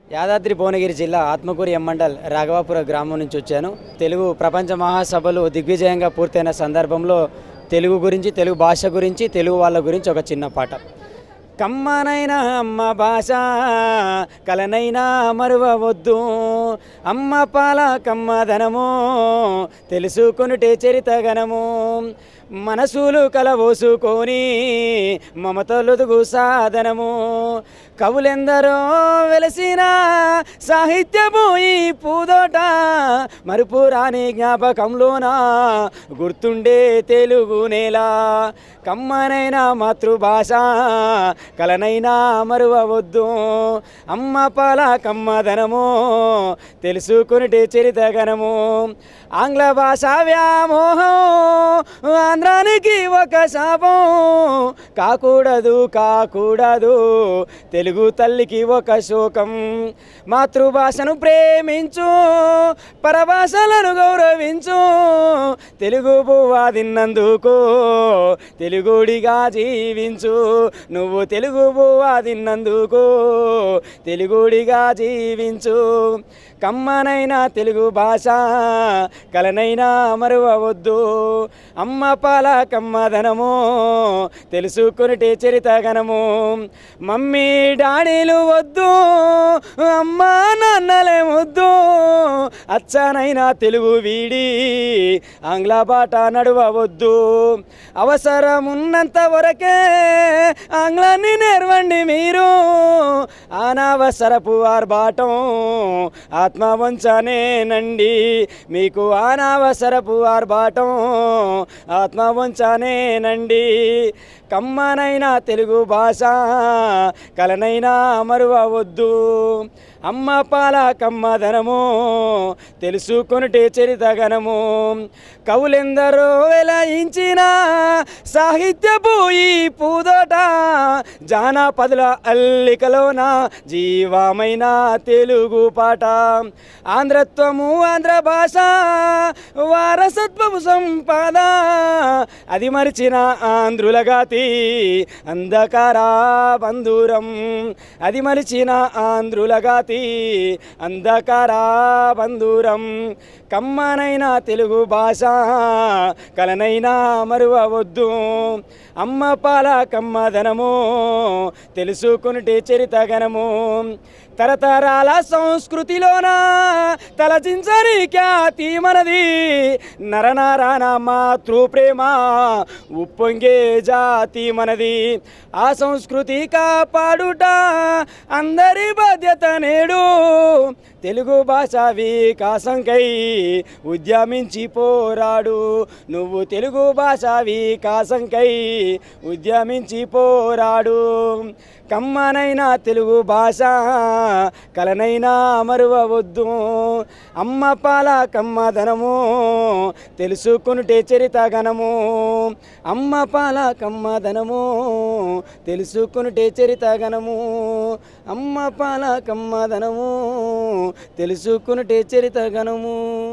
యాదాద్రి భువనగిరి జిల్లా ఆత్మకూరి ఎమ్మండల్ రాఘవాపుర గ్రామం నుంచి వచ్చాను తెలుగు ప్రపంచ మహాసభలు దిగ్విజయంగా పూర్తయిన సందర్భంలో తెలుగు గురించి తెలుగు భాష గురించి తెలుగు వాళ్ళ గురించి ఒక చిన్న పాట కమ్మనైనా అమ్మ భాష కలనైనా మరువవద్దు అమ్మ పాల కమ్మదనము తెలుసుకొనుటే చరిత గణము మనసులు కలవోసుకొని మమతలొదుగు సాధనము కవులెందరో వెలసిన సాహిత్యము ఈ పూదోట మరుపు రాని జ్ఞాపకంలోన గుర్తుండే తెలుగు నేల కమ్మనైన మాతృభాష కలనైనా మరువవద్దు అమ్మ పాల కమ్మదనము తెలుసుకునిటే చరిత గణము ఆంగ్ల భాష వ్యామోహం ఆంధ్రానికి ఒక శాపం కాకూడదు కాకూడదు తెలుగు తల్లికి ఒక శోకం మాతృభాషను ప్రేమించు పరభాషలను గౌరవించు తెలుగు పువ్వా తిన్నందుకు తెలుగుడిగా జీవించు నువ్వు తెలుగు పువ్వా తిన్నందుకు తెలుగుడిగా జీవించు కమ్మనైనా తెలుగు భాష కలనైనా మరువవద్దు అమ్మ పాల కమ్మదనము తెలుసుకునిటే చరిత గణము మమ్మీ డాడీలు వద్దు అమ్మ నాన్నలే వద్దు అచ్చనైనా తెలుగు వీడి ఆంగ్ల బాట నడవవద్దు అవసరమున్నంత వరకే ఆంగ్లాన్ని నేర్వండి మీరు అనవసరపు ఆర్భాటం ఆత్మ వంచనేనండి మీకు అనవసరపు ఆర్భాటం ఆత్మ వంచనేనండి కమ్మనైనా తెలుగు భాష కలనైనా మరువవద్దు అమ్మ పాల కమ్మదనము తెలుసుకొనుటే చరిత గణము కవులెందరో వెలయించిన సాహిత్యపు ఈ పూదోట జానపదుల అల్లికలోన జీవమైన తెలుగు పాట ఆంధ్రత్వము ఆంధ్ర భాష వారసత్వము సంపాద అది మరిచిన ఆంధ్రులగాతి అంధకార బంధూరం అది మరిచిన ఆంధ్రులగాతి అంధకార బంధూరం కమ్మనైన తెలుగు భాష కలనైనా మరువవద్దు అమ్మ పాల కమ్మదనము తెలుసుకునిటే చరిత గణము తరతరాల సంస్కృతిలోన తలచించని ఖ్యాతి మనది నరనారాయణ మాతృ ప్రేమ ఉప్పొంగే జాతి మనది ఆ సంస్కృతి కాపాడుట అందరి బాధ్యత నేడు తెలుగు భాష వికాసంకై ఉద్యమించి పోరాడు నువ్వు తెలుగు భాష వికాసంకై ఉద్యమించి పోరాడు కమ్మనైనా తెలుగు భాష కలనైనా మరువవద్దు అమ్మ పాల కమ్మదనము తెలుసుకునుటే చరిత గణము అమ్మ పాల కమ్మదనము తెలుసుకునుటే చరిత గణము అమ్మ పాల కమ్మదనము తెలుసుకునుటే చరిత గణము